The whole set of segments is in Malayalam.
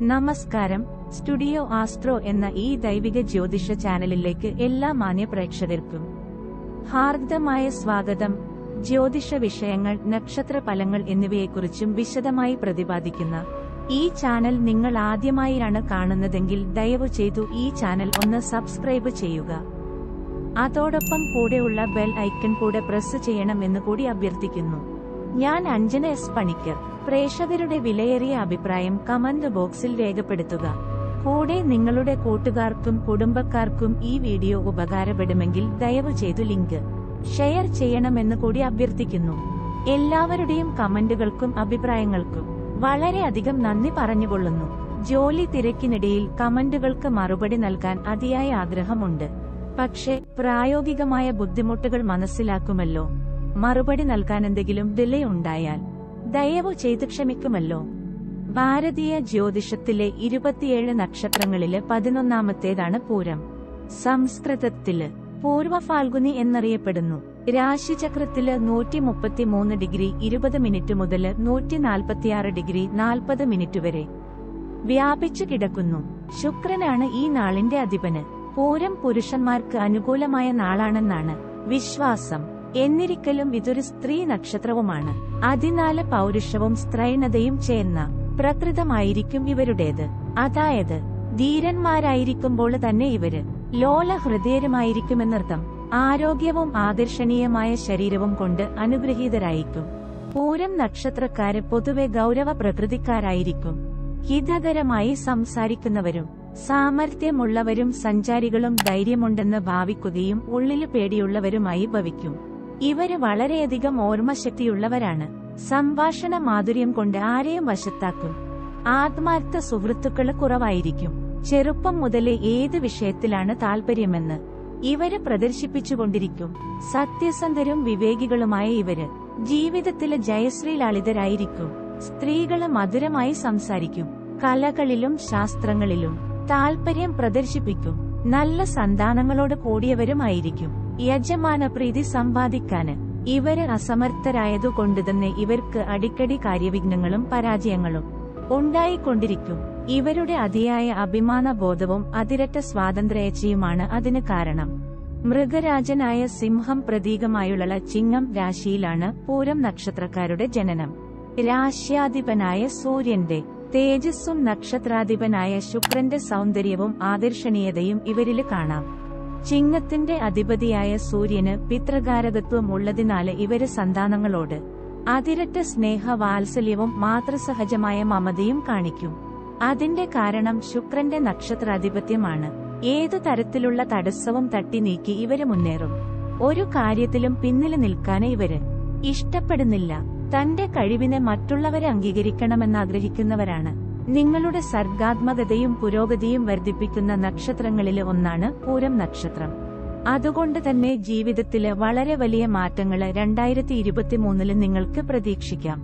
നമസ്കാരം സ്റ്റുഡിയോ ആസ്ട്രോ എന്ന ഈ ദൈവിക ജ്യോതിഷ ചാനലിലേക്ക് എല്ലാ മാന്യ പ്രേക്ഷകർക്കും ഹാർദമായ സ്വാഗതം ജ്യോതിഷ വിഷയങ്ങൾ നക്ഷത്ര ഫലങ്ങൾ എന്നിവയെക്കുറിച്ചും വിശദമായി പ്രതിപാദിക്കുന്ന ഈ ചാനൽ നിങ്ങൾ ആദ്യമായാണ് കാണുന്നതെങ്കിൽ ദയവു ചെയ്തു ഈ ചാനൽ ഒന്ന് സബ്സ്ക്രൈബ് ചെയ്യുക അതോടൊപ്പം കൂടെയുള്ള ബെൽ ഐക്കൺ കൂടെ പ്രസ് ചെയ്യണമെന്ന് കൂടി അഭ്യർത്ഥിക്കുന്നു ഞാൻ അഞ്ജന എസ് പണിക്കർ പ്രേക്ഷകരുടെ വിലയേറിയ അഭിപ്രായം കമന്റ് ബോക്സിൽ രേഖപ്പെടുത്തുക കൂടെ നിങ്ങളുടെ കൂട്ടുകാർക്കും കുടുംബക്കാർക്കും ഈ വീഡിയോ ഉപകാരപ്പെടുമെങ്കിൽ ദയവു ചെയ്തു ലിങ്ക് ഷെയർ ചെയ്യണമെന്ന് കൂടി അഭ്യർത്ഥിക്കുന്നു എല്ലാവരുടെയും കമന്റുകൾക്കും അഭിപ്രായങ്ങൾക്കും വളരെയധികം നന്ദി പറഞ്ഞുകൊള്ളുന്നു ജോലി തിരക്കിനിടയിൽ കമന്റുകൾക്ക് മറുപടി നൽകാൻ അതിയായ ആഗ്രഹമുണ്ട് പക്ഷേ പ്രായോഗികമായ ബുദ്ധിമുട്ടുകൾ മനസ്സിലാക്കുമല്ലോ മറുപടി നൽകാൻ എന്തെങ്കിലും ഡിലേ ഉണ്ടായാൽ ദയവു ചെയ്ത് ക്ഷമിക്കുമല്ലോ ഭാരതീയ ജ്യോതിഷത്തിലെ ഇരുപത്തിയേഴ് നക്ഷത്രങ്ങളില് പതിനൊന്നാമത്തേതാണ് പൂരം സംസ്കൃതത്തില് പൂർവ ഫാൽഗുനി എന്നറിയപ്പെടുന്നു രാശിചക്രത്തില് നൂറ്റി മുപ്പത്തിമൂന്ന് ഡിഗ്രി ഇരുപത് മിനിറ്റ് മുതൽ നൂറ്റി നാൽപ്പത്തിയാറ് ഡിഗ്രി നാൽപ്പത് മിനിറ്റ് വരെ വ്യാപിച്ചു കിടക്കുന്നു ശുക്രനാണ് ഈ നാളിന്റെ അധിപന് പൂരം പുരുഷന്മാർക്ക് അനുകൂലമായ നാളാണെന്നാണ് വിശ്വാസം എന്നിരിക്കലും ഇതൊരു സ്ത്രീ നക്ഷത്രവുമാണ് അതിനാല് പൗരുഷവും സ്ത്രൈണതയും ചേർന്ന പ്രകൃതമായിരിക്കും ഇവരുടേത് അതായത് ധീരന്മാരായിരിക്കുമ്പോൾ തന്നെ ഇവര് ലോല ഹൃദയരുമായിരിക്കുമെന്നർത്ഥം ആരോഗ്യവും ആകർഷണീയമായ ശരീരവും കൊണ്ട് അനുഗ്രഹീതരായിരിക്കും പൂരം നക്ഷത്രക്കാര് പൊതുവെ ഗൗരവ പ്രകൃതിക്കാരായിരിക്കും ഹിതകരമായി സംസാരിക്കുന്നവരും സാമർഥ്യമുള്ളവരും സഞ്ചാരികളും ധൈര്യമുണ്ടെന്ന് ഭാവിക്കുകയും ഉള്ളില് പേടിയുള്ളവരുമായി ഭവിക്കും ഇവര് വളരെയധികം ഓർമ്മശക്തിയുള്ളവരാണ് സംഭാഷണ മാധുര്യം കൊണ്ട് ആരെയും വശത്താക്കും ആത്മാർത്ഥ സുഹൃത്തുക്കള് കുറവായിരിക്കും ചെറുപ്പം മുതലേ ഏത് വിഷയത്തിലാണ് താൽപര്യമെന്ന് ഇവര് പ്രദർശിപ്പിച്ചുകൊണ്ടിരിക്കും സത്യസന്ധരും വിവേകികളുമായ ഇവര് ജീവിതത്തിലെ ജയശ്രീലാളിതരായിരിക്കും സ്ത്രീകള് മധുരമായി സംസാരിക്കും കലകളിലും ശാസ്ത്രങ്ങളിലും താൽപര്യം പ്രദർശിപ്പിക്കും നല്ല സന്താനങ്ങളോട് കൂടിയവരുമായിരിക്കും യജമാന പ്രീതി സമ്പാദിക്കാന് ഇവര് അസമർത്ഥരായതുകൊണ്ട് തന്നെ ഇവർക്ക് അടിക്കടി കാര്യവിഘ്നങ്ങളും പരാജയങ്ങളും ഉണ്ടായിക്കൊണ്ടിരിക്കും ഇവരുടെ അതിയായ അഭിമാനബോധവും അതിരറ്റ സ്വാതന്ത്ര്യച്ചയുമാണ് അതിന് കാരണം മൃഗരാജനായ സിംഹം പ്രതീകമായുള്ള ചിങ്ങം രാശിയിലാണ് പൂരം നക്ഷത്രക്കാരുടെ ജനനം രാശ്യാധിപനായ സൂര്യന്റെ തേജസ്സും നക്ഷത്രാധിപനായ ശുക്രന്റെ സൗന്ദര്യവും ആകർഷണീയതയും ഇവരില് കാണാം ചിങ്ങത്തിന്റെ അധിപതിയായ സൂര്യന് പിതൃകാരകത്വം ഉള്ളതിനാല് ഇവര് സന്താനങ്ങളോട് അതിരറ്റ സ്നേഹ വാത്സല്യവും മാതൃസഹജമായ മമതയും കാണിക്കും അതിന്റെ കാരണം ശുക്രന്റെ നക്ഷത്രാധിപത്യമാണ് ഏതു തരത്തിലുള്ള തടസ്സവും തട്ടി നീക്കി ഇവര് മുന്നേറും ഒരു കാര്യത്തിലും പിന്നില് നിൽക്കാന് ഇവര് ഇഷ്ടപ്പെടുന്നില്ല തന്റെ കഴിവിനെ മറ്റുള്ളവരെ അംഗീകരിക്കണമെന്ന് ആഗ്രഹിക്കുന്നവരാണ് നിങ്ങളുടെ സർഗാത്മകതയും പുരോഗതിയും വർദ്ധിപ്പിക്കുന്ന നക്ഷത്രങ്ങളില് ഒന്നാണ് പൂരം നക്ഷത്രം അതുകൊണ്ട് തന്നെ ജീവിതത്തില് വളരെ വലിയ മാറ്റങ്ങള് രണ്ടായിരത്തി ഇരുപത്തിമൂന്നില് നിങ്ങൾക്ക് പ്രതീക്ഷിക്കാം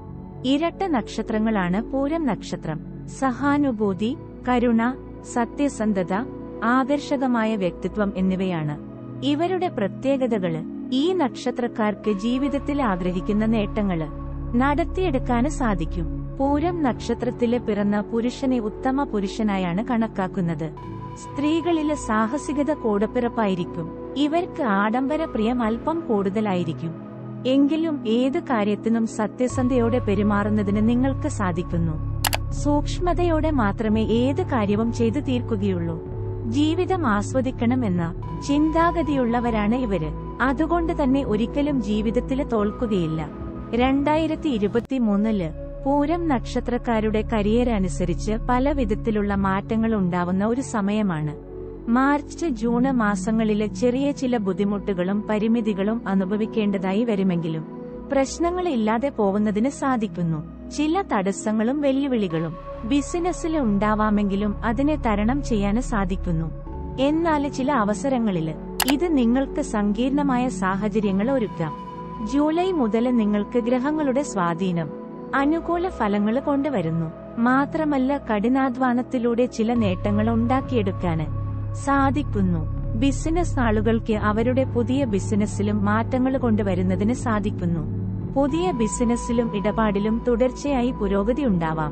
ഇരട്ട നക്ഷത്രങ്ങളാണ് പൂരം നക്ഷത്രം സഹാനുഭൂതി കരുണ സത്യസന്ധത ആകർഷകമായ വ്യക്തിത്വം എന്നിവയാണ് ഇവരുടെ പ്രത്യേകതകള് ഈ നക്ഷത്രക്കാർക്ക് ജീവിതത്തിൽ ആഗ്രഹിക്കുന്ന നേട്ടങ്ങള് നടത്തിയെടുക്കാന് സാധിക്കും പൂരം നക്ഷത്രത്തില് പിറന്ന പുരുഷനെ ഉത്തമ പുരുഷനായാണ് കണക്കാക്കുന്നത് സ്ത്രീകളില് സാഹസികത കൂടപ്പിറപ്പായിരിക്കും ഇവർക്ക് ആഡംബര പ്രിയം അല്പം കൂടുതലായിരിക്കും എങ്കിലും ഏത് കാര്യത്തിനും സത്യസന്ധയോടെ പെരുമാറുന്നതിന് നിങ്ങൾക്ക് സാധിക്കുന്നു സൂക്ഷ്മതയോടെ മാത്രമേ ഏത് കാര്യവും ചെയ്തു തീർക്കുകയുള്ളൂ ജീവിതം ആസ്വദിക്കണമെന്ന ചിന്താഗതിയുള്ളവരാണ് ഇവര് അതുകൊണ്ട് തന്നെ ഒരിക്കലും ജീവിതത്തില് തോൽക്കുകയില്ല രണ്ടായിരത്തി ഇരുപത്തിമൂന്നില് പൂരം നക്ഷത്രക്കാരുടെ കരിയർ അനുസരിച്ച് പല വിധത്തിലുള്ള മാറ്റങ്ങൾ ഉണ്ടാവുന്ന ഒരു സമയമാണ് മാർച്ച് ജൂൺ മാസങ്ങളിലെ ചെറിയ ചില ബുദ്ധിമുട്ടുകളും പരിമിതികളും അനുഭവിക്കേണ്ടതായി വരുമെങ്കിലും പ്രശ്നങ്ങൾ ഇല്ലാതെ പോകുന്നതിന് സാധിക്കുന്നു ചില തടസ്സങ്ങളും വെല്ലുവിളികളും ബിസിനസ്സിൽ ഉണ്ടാവാമെങ്കിലും അതിനെ തരണം ചെയ്യാന് സാധിക്കുന്നു എന്നാൽ ചില അവസരങ്ങളില് ഇത് നിങ്ങൾക്ക് സങ്കീർണമായ സാഹചര്യങ്ങൾ ഒരുക്കാം ജൂലൈ മുതൽ നിങ്ങൾക്ക് ഗ്രഹങ്ങളുടെ സ്വാധീനം അനുകൂല ഫലങ്ങൾ കൊണ്ടുവരുന്നു മാത്രമല്ല കഠിനാധ്വാനത്തിലൂടെ ചില നേട്ടങ്ങൾ ഉണ്ടാക്കിയെടുക്കാന് സാധിക്കുന്നു ബിസിനസ് ആളുകൾക്ക് അവരുടെ പുതിയ ബിസിനസ്സിലും മാറ്റങ്ങൾ കൊണ്ടുവരുന്നതിന് സാധിക്കുന്നു പുതിയ ബിസിനസ്സിലും ഇടപാടിലും തുടർച്ചയായി പുരോഗതി ഉണ്ടാവാം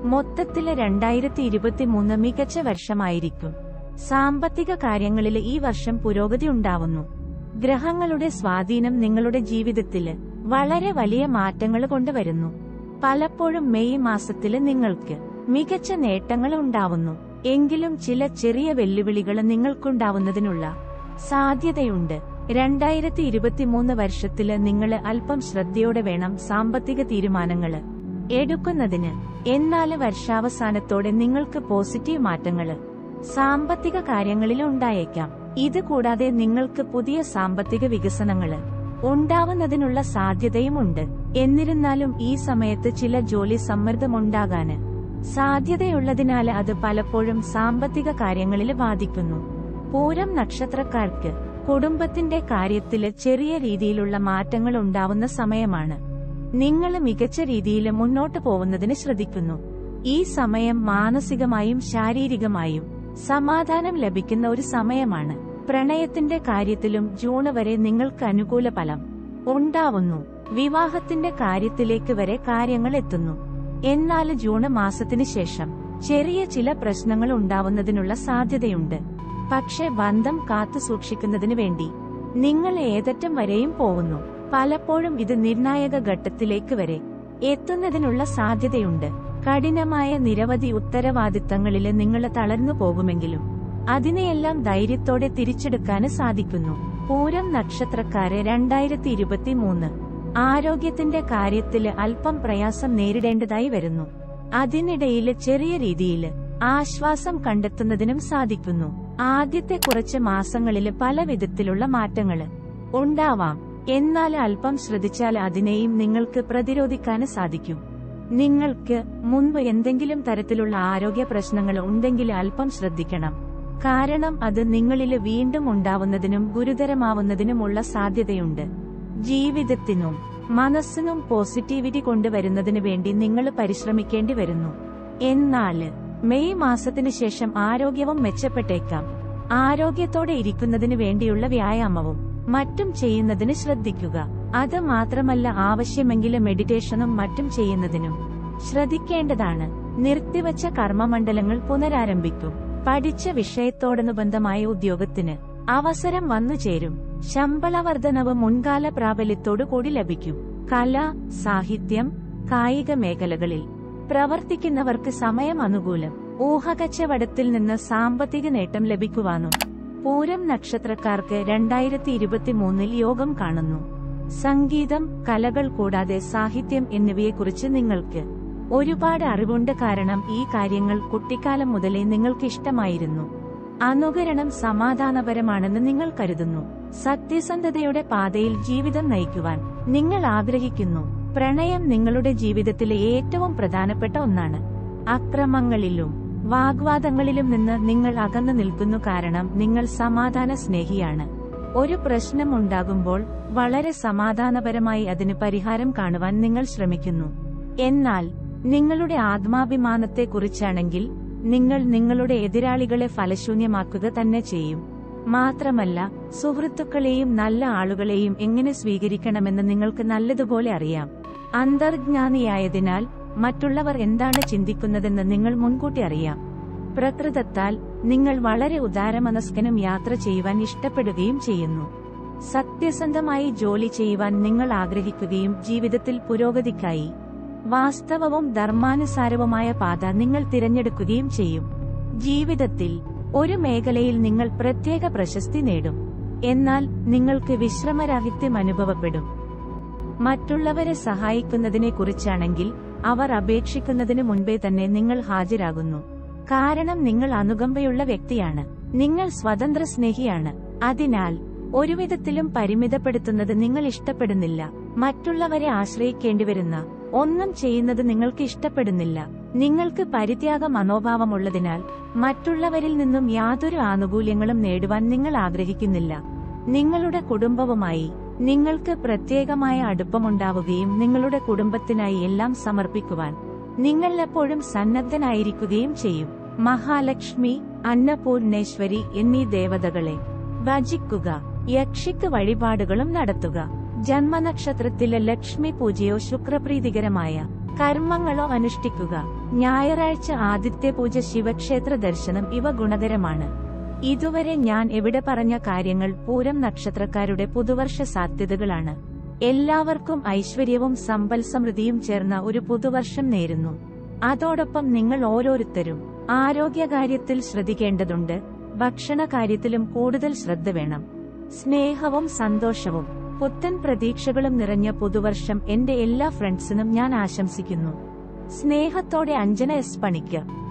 മൊത്തത്തില് രണ്ടായിരത്തി ഇരുപത്തിമൂന്ന് മികച്ച വർഷമായിരിക്കും സാമ്പത്തിക കാര്യങ്ങളിൽ ഈ വർഷം പുരോഗതി ഉണ്ടാവുന്നു ഗ്രഹങ്ങളുടെ സ്വാധീനം നിങ്ങളുടെ ജീവിതത്തില് വളരെ വലിയ മാറ്റങ്ങൾ കൊണ്ടുവരുന്നു പലപ്പോഴും മെയ് മാസത്തില് നിങ്ങൾക്ക് മികച്ച നേട്ടങ്ങൾ ഉണ്ടാവുന്നു എങ്കിലും ചില ചെറിയ വെല്ലുവിളികൾ നിങ്ങൾക്കുണ്ടാവുന്നതിനുള്ള സാധ്യതയുണ്ട് രണ്ടായിരത്തി ഇരുപത്തിമൂന്ന് വർഷത്തില് നിങ്ങള് അല്പം ശ്രദ്ധയോടെ വേണം സാമ്പത്തിക തീരുമാനങ്ങള് എടുക്കുന്നതിന് എന്നാല് വർഷാവസാനത്തോടെ നിങ്ങൾക്ക് പോസിറ്റീവ് മാറ്റങ്ങള് സാമ്പത്തിക കാര്യങ്ങളിൽ ഉണ്ടായേക്കാം ഇത് കൂടാതെ നിങ്ങൾക്ക് പുതിയ സാമ്പത്തിക വികസനങ്ങള് ഉണ്ടാവുന്നതിനുള്ള സാധ്യതയുമുണ്ട് എന്നിരുന്നാലും ഈ സമയത്ത് ചില ജോലി സമ്മർദ്ദമുണ്ടാകാന് സാധ്യതയുള്ളതിനാൽ അത് പലപ്പോഴും സാമ്പത്തിക കാര്യങ്ങളിൽ ബാധിക്കുന്നു പൂരം നക്ഷത്രക്കാർക്ക് കുടുംബത്തിന്റെ കാര്യത്തില് ചെറിയ രീതിയിലുള്ള മാറ്റങ്ങൾ ഉണ്ടാവുന്ന സമയമാണ് നിങ്ങൾ മികച്ച രീതിയിൽ മുന്നോട്ട് പോകുന്നതിന് ശ്രദ്ധിക്കുന്നു ഈ സമയം മാനസികമായും ശാരീരികമായും സമാധാനം ലഭിക്കുന്ന ഒരു സമയമാണ് പ്രണയത്തിന്റെ കാര്യത്തിലും ജൂൺ വരെ നിങ്ങൾക്ക് അനുകൂല ഫലം ഉണ്ടാവുന്നു വിവാഹത്തിന്റെ കാര്യത്തിലേക്ക് വരെ കാര്യങ്ങൾ എത്തുന്നു എന്നാൽ ജൂൺ മാസത്തിന് ശേഷം ചെറിയ ചില പ്രശ്നങ്ങൾ ഉണ്ടാവുന്നതിനുള്ള സാധ്യതയുണ്ട് പക്ഷെ ബന്ധം കാത്തു സൂക്ഷിക്കുന്നതിന് വേണ്ടി നിങ്ങൾ ഏതറ്റം വരെയും പോകുന്നു പലപ്പോഴും ഇത് നിർണായക ഘട്ടത്തിലേക്ക് വരെ എത്തുന്നതിനുള്ള സാധ്യതയുണ്ട് കഠിനമായ നിരവധി ഉത്തരവാദിത്തങ്ങളില് നിങ്ങൾ തളർന്നു പോകുമെങ്കിലും അതിനെയെല്ലാം ധൈര്യത്തോടെ തിരിച്ചെടുക്കാന് സാധിക്കുന്നു പൂരം നക്ഷത്രക്കാര് രണ്ടായിരത്തി ഇരുപത്തിമൂന്ന് ആരോഗ്യത്തിന്റെ കാര്യത്തില് അല്പം പ്രയാസം നേരിടേണ്ടതായി വരുന്നു അതിനിടയില് ചെറിയ രീതിയില് ആശ്വാസം കണ്ടെത്തുന്നതിനും സാധിക്കുന്നു ആദ്യത്തെ കുറച്ച് മാസങ്ങളില് പല വിധത്തിലുള്ള മാറ്റങ്ങള് ഉണ്ടാവാം എന്നാൽ അല്പം ശ്രദ്ധിച്ചാൽ അതിനെയും നിങ്ങൾക്ക് പ്രതിരോധിക്കാന് സാധിക്കും നിങ്ങൾക്ക് മുൻപ് എന്തെങ്കിലും തരത്തിലുള്ള ആരോഗ്യ പ്രശ്നങ്ങൾ ഉണ്ടെങ്കിൽ അല്പം ശ്രദ്ധിക്കണം കാരണം അത് നിങ്ങളില് വീണ്ടും ഉണ്ടാവുന്നതിനും ഗുരുതരമാവുന്നതിനുമുള്ള സാധ്യതയുണ്ട് ജീവിതത്തിനും മനസ്സിനും പോസിറ്റിവിറ്റി കൊണ്ടുവരുന്നതിനു വേണ്ടി നിങ്ങൾ പരിശ്രമിക്കേണ്ടി വരുന്നു എന്നാല് മെയ് മാസത്തിനു ശേഷം ആരോഗ്യവും മെച്ചപ്പെട്ടേക്കാം ആരോഗ്യത്തോടെ ഇരിക്കുന്നതിന് വേണ്ടിയുള്ള വ്യായാമവും മറ്റും ചെയ്യുന്നതിന് ശ്രദ്ധിക്കുക അത് മാത്രമല്ല ആവശ്യമെങ്കിൽ മെഡിറ്റേഷനും മറ്റും ചെയ്യുന്നതിനും ശ്രദ്ധിക്കേണ്ടതാണ് നിർത്തിവച്ച കർമ്മമണ്ഡലങ്ങൾ പുനരാരംഭിക്കും പഠിച്ച വിഷയത്തോടനുബന്ധമായ ഉദ്യോഗത്തിന് അവസരം വന്നു ചേരും ശമ്പള വർധനവ് മുൻകാല പ്രാബല്യത്തോടു കൂടി ലഭിക്കും കല സാഹിത്യം കായിക മേഖലകളിൽ പ്രവർത്തിക്കുന്നവർക്ക് സമയം അനുകൂലം ഊഹകച്ചവടത്തിൽ നിന്ന് സാമ്പത്തിക നേട്ടം ലഭിക്കുവാനും പൂരം നക്ഷത്രക്കാർക്ക് രണ്ടായിരത്തി ഇരുപത്തിമൂന്നിൽ യോഗം കാണുന്നു സംഗീതം കലകൾ കൂടാതെ സാഹിത്യം എന്നിവയെക്കുറിച്ച് നിങ്ങൾക്ക് ഒരുപാട് അറിവുണ്ട് കാരണം ഈ കാര്യങ്ങൾ കുട്ടിക്കാലം മുതലേ നിങ്ങൾക്ക് ഇഷ്ടമായിരുന്നു അനുകരണം സമാധാനപരമാണെന്ന് നിങ്ങൾ കരുതുന്നു സത്യസന്ധതയുടെ പാതയിൽ ജീവിതം നയിക്കുവാൻ നിങ്ങൾ ആഗ്രഹിക്കുന്നു പ്രണയം നിങ്ങളുടെ ജീവിതത്തിലെ ഏറ്റവും പ്രധാനപ്പെട്ട ഒന്നാണ് അക്രമങ്ങളിലും വാഗ്വാദങ്ങളിലും നിന്ന് നിങ്ങൾ അകന്നു നിൽക്കുന്നു കാരണം നിങ്ങൾ സമാധാന സ്നേഹിയാണ് ഒരു പ്രശ്നം ഉണ്ടാകുമ്പോൾ വളരെ സമാധാനപരമായി അതിന് പരിഹാരം കാണുവാൻ നിങ്ങൾ ശ്രമിക്കുന്നു എന്നാൽ നിങ്ങളുടെ ആത്മാഭിമാനത്തെക്കുറിച്ചാണെങ്കിൽ നിങ്ങൾ നിങ്ങളുടെ എതിരാളികളെ ഫലശൂന്യമാക്കുക തന്നെ ചെയ്യും മാത്രമല്ല സുഹൃത്തുക്കളെയും നല്ല ആളുകളെയും എങ്ങനെ സ്വീകരിക്കണമെന്ന് നിങ്ങൾക്ക് നല്ലതുപോലെ അറിയാം അന്തർജ്ഞാനിയായതിനാൽ മറ്റുള്ളവർ എന്താണ് ചിന്തിക്കുന്നതെന്ന് നിങ്ങൾ മുൻകൂട്ടി അറിയാം പ്രകൃതത്താൽ നിങ്ങൾ വളരെ ഉദാരമനസ്കനും യാത്ര ചെയ്യുവാൻ ഇഷ്ടപ്പെടുകയും ചെയ്യുന്നു സത്യസന്ധമായി ജോലി ചെയ്യുവാൻ നിങ്ങൾ ആഗ്രഹിക്കുകയും ജീവിതത്തിൽ പുരോഗതിക്കായി വാസ്തവവും ധർമാനുസാരവുമായ പാത നിങ്ങൾ തിരഞ്ഞെടുക്കുകയും ചെയ്യും ജീവിതത്തിൽ ഒരു മേഖലയിൽ നിങ്ങൾ പ്രത്യേക പ്രശസ്തി നേടും എന്നാൽ നിങ്ങൾക്ക് വിശ്രമരാഹിത്യം അനുഭവപ്പെടും മറ്റുള്ളവരെ സഹായിക്കുന്നതിനെ കുറിച്ചാണെങ്കിൽ അവർ അപേക്ഷിക്കുന്നതിന് മുൻപേ തന്നെ നിങ്ങൾ ഹാജരാകുന്നു കാരണം നിങ്ങൾ അനുകമ്പയുള്ള വ്യക്തിയാണ് നിങ്ങൾ സ്വതന്ത്ര സ്നേഹിയാണ് അതിനാൽ ഒരുവിധത്തിലും പരിമിതപ്പെടുത്തുന്നത് നിങ്ങൾ ഇഷ്ടപ്പെടുന്നില്ല മറ്റുള്ളവരെ ആശ്രയിക്കേണ്ടിവരുന്ന ഒന്നും ചെയ്യുന്നത് നിങ്ങൾക്ക് ഇഷ്ടപ്പെടുന്നില്ല നിങ്ങൾക്ക് പരിത്യാഗ മനോഭാവമുള്ളതിനാൽ മറ്റുള്ളവരിൽ നിന്നും യാതൊരു ആനുകൂല്യങ്ങളും നേടുവാൻ നിങ്ങൾ ആഗ്രഹിക്കുന്നില്ല നിങ്ങളുടെ കുടുംബവുമായി നിങ്ങൾക്ക് പ്രത്യേകമായ അടുപ്പമുണ്ടാവുകയും നിങ്ങളുടെ കുടുംബത്തിനായി എല്ലാം സമർപ്പിക്കുവാൻ നിങ്ങൾ എപ്പോഴും സന്നദ്ധനായിരിക്കുകയും ചെയ്യും മഹാലക്ഷ്മി അന്നപൂർണേശ്വരി എന്നീ ദേവതകളെ ഭജിക്കുക യക്ഷിക്ക് വഴിപാടുകളും നടത്തുക ജന്മനക്ഷത്രത്തിലെ ലക്ഷ്മി പൂജയോ ശുക്രപ്രീതികരമായ കർമ്മങ്ങളോ അനുഷ്ഠിക്കുക ഞായറാഴ്ച ആദിത്യ പൂജ ശിവക്ഷേത്ര ദർശനം ഇവ ഗുണകരമാണ് ഇതുവരെ ഞാൻ എവിടെ പറഞ്ഞ കാര്യങ്ങൾ പൂരം നക്ഷത്രക്കാരുടെ പുതുവർഷ സാധ്യതകളാണ് എല്ലാവർക്കും ഐശ്വര്യവും സമ്പൽ സമൃദ്ധിയും ചേർന്ന ഒരു പുതുവർഷം നേരുന്നു അതോടൊപ്പം നിങ്ങൾ ഓരോരുത്തരും ആരോഗ്യകാര്യത്തിൽ ശ്രദ്ധിക്കേണ്ടതുണ്ട് ഭക്ഷണ കാര്യത്തിലും കൂടുതൽ ശ്രദ്ധ വേണം സ്നേഹവും സന്തോഷവും പുത്തൻ പ്രതീക്ഷകളും നിറഞ്ഞ പുതുവർഷം എന്റെ എല്ലാ ഫ്രണ്ട്സിനും ഞാൻ ആശംസിക്കുന്നു സ്നേഹത്തോടെ അഞ്ജന എസ് പണിക്ക്